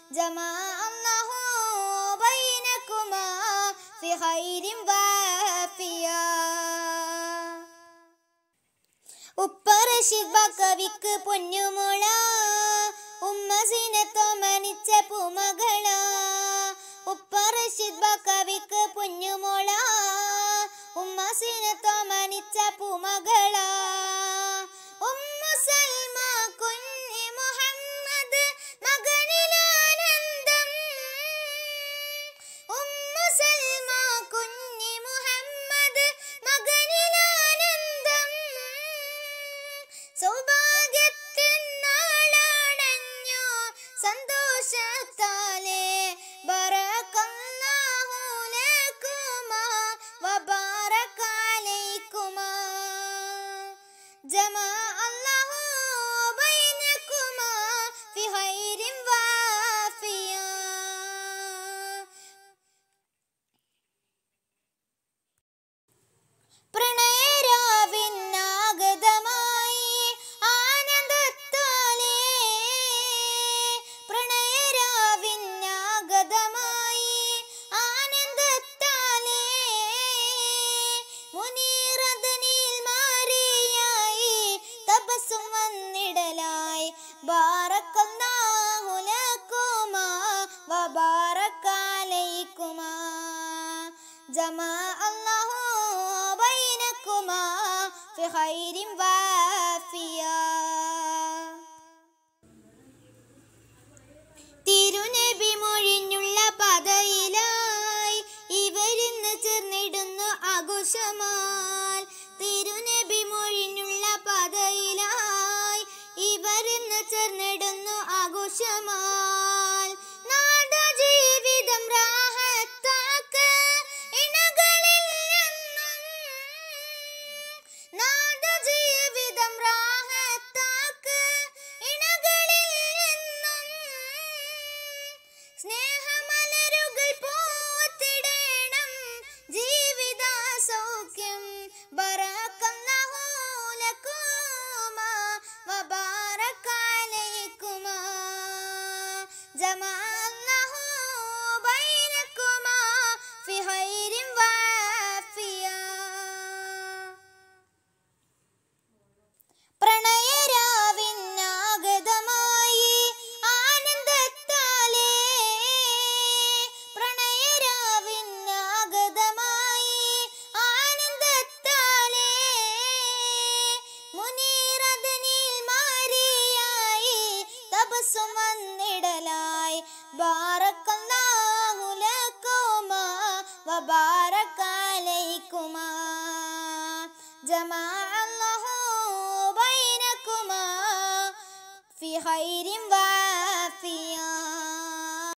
ജമാ അല്ലാഹു ബൈനകുമാ ഫി ഖൈരിൻ വാഫിയ ഉപ്പ റഷീദ് ബക്കവിക്ക് പൊന്നുമുള ഉമ്മ സിനത്തോമനിച്ച പൂമകള ഉപ്പ റഷീദ് ബക്കവിക്ക് പൊന്നുമുള ഉമ്മ സിനത്തോമനിച്ച പൂമകള ഉമ്മ സൽമ കുഞ്ഞി മുഹമ്മദ് മകനിലാനന്ദം ഉമ്മ സൽമ കുഞ്ഞി മുഹമ്മദ് മകനിലാനന്ദം സൗഭാഗ്യത്തിൻ നാളണഞ്ഞു സന്തോഷത്താലെ ബറകല്ലാഹു ലക്കുമാ വബാറക അലൈക്കുമാ ജമാ അല്ലാഹു ബൈനകുമാ ഫി ഖൈരിൻ വാഫിയ പ്രണയരാവിനാഗതമായി ആനന്ദത്താലേ പ്രണയരാവിനാഗതമായി ആനന്ദത്താലേ മുനീറതനിൽ മാറിയായി തപസ്സും വന്നിടലായി ബാറക്കല്ലാഹു ലക്കുമാ വബാറക്കാലൈക്കുമാ ജമാ അല്ലാഹു ബൈനക്കുമാ ഫി ഖൈരിൻ വാഫിയ തിരുനബി മൊഴിഞ്ഞുള്ള പതയിലായി ഇവരിന്ന് ചേർന്നിടുന്നു ആഘോഷമാൽ തിരുനബി മൊഴിഞ്ഞുള്ള പതയിലായി ഇവരിന്ന് ചേർന്നിടുന്നു ആഘോഷമാൽ നാദ ജീവിതം റാഹത്താക്ക് ഇണകളില്ലെന്നും നാദ ജീവിതം റാഹത്താക്ക് ഇണകളില്ലെന്നും സ്നേഹമലരുകൾ പൂത്തിടേണം ജീവിത സൗഖ്യം ബറക്കല്ലാഹു ലക്കുമാ വബാറകലൈക്കുമാ ജമാ അല്ലാഹു ബൈനക്കുമാ ഫി ഖൈരിൻ വാഫിയ പ്രണയരാവിനാഗതമായി ആനന്ദത്താലേ പ്രണയരാവിനാഗതമായി ആനന്ദത്താലേ മുനീറതനിൽ മാറിയായി തപസ്സും വന്നിടലായി ബാറക്കല്ലാഹു ലക്കുമാ വബാറകലൈക്കുമാ ജമാ അല്ലാഹു ബൈനകുമാ ഫി ഖൈരിൻ വാഫിയ